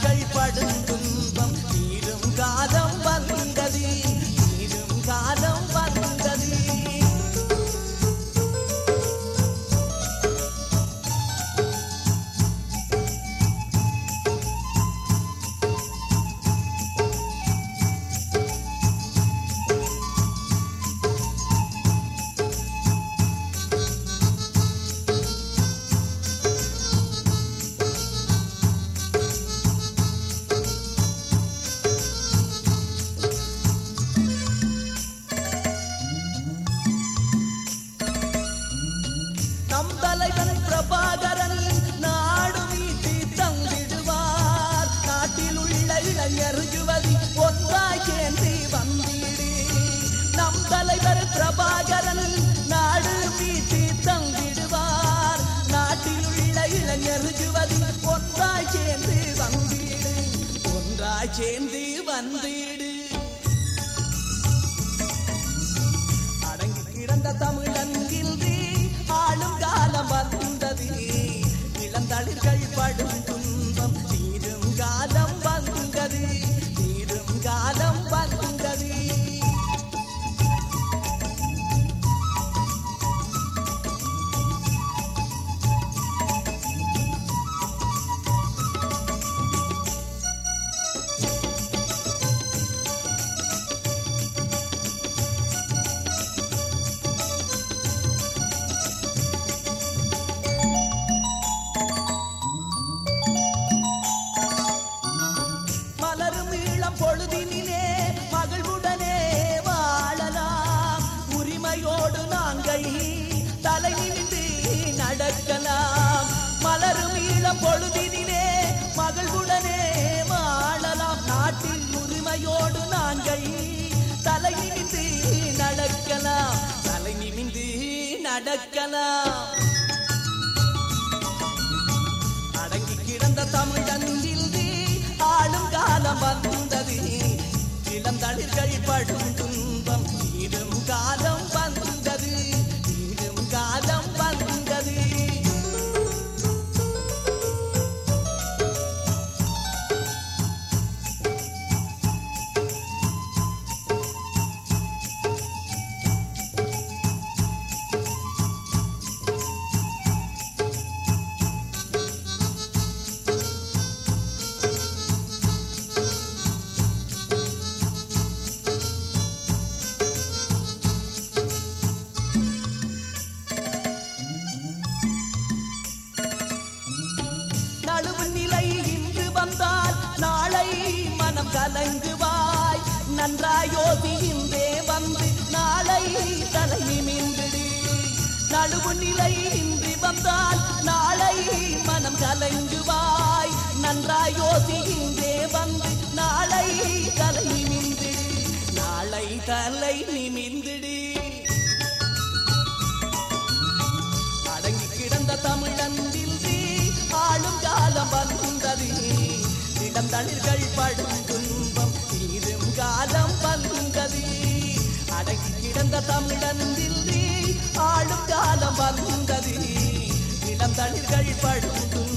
தளிர்கள் படும் துன்பம் தீரும் காலம் வந்தது தீரும் காலம் வந்தது நம் தலைவன் பிரபாகரன் நாடு மீட்டி தந்திடுவார் நாட்டில் உள்ள இளைஞர் யுவதி ஒன்றாய் சேர்ந்து வந்திடு நம் தலைவர் பிரபாகரன் நாடு மீட்டி தந்திடுவார் நாட்டில் உள்ள இளைஞர் யுவதி ஒன்றாய் சேர்ந்து வந்திடு ஒன்றாய் சேர்ந்து வந்திடு அடங்கி கிடந்த தமிழன் இன்றி ஆளும் காலம் வந்தது இளந்தளிர்கள் படும் துன்பம் தீரும் காலம் வந்தது தீரும் காலம் வந்தது மலரும் ஈழம் பொழுதினிலே மகிழ்வுடனே வாழலாம் உரிமையோடு நாங்கள் தலை நிமிந்து நடக்கலாம் மலரும் ஈழம் பொழுதினிலே மகிழ்வுடனே வாழலாம் நாட்டில் உரிமையோடு நாங்கள் தலை நிமிந்து நடக்கலாம் தலை நிமிந்து நடக்கலாம் அடங்கி கிடந்த தமிழன் இன்றி ஆளும் காலம் வந்தது இளந்தளிர்கள் படும் துன்பம் தீரும் காலம் வந்தது தீரும் காலம் வந்தது நழுவு நிலை இன்று வந்தால் நாளை மனம் கலங்குவாய் நன்றாய் யோசி இன்றே வந்து நாளை தலை நிமிந்திடு நழுவு நிலை இன்றி வந்தால் நாளை மனம் கலங்குவாய் நன்றாய் யோசி இன்றே வந்து நாளை தலை நிமிந்திடு நாளை தலை நிமிந்திடு அடங்கி கிடந்த தமிழன் இன்றி ஆளும் காலம் வந்தது இளந்தளிர்கள் படும் துன்பம் தீரும் காலம் வந்தது அடங்கி கிடந்த தமிழன் இன்றி ஆளும் காலம் வந்தது இளந்தளிர்கள் படும் துன்பம்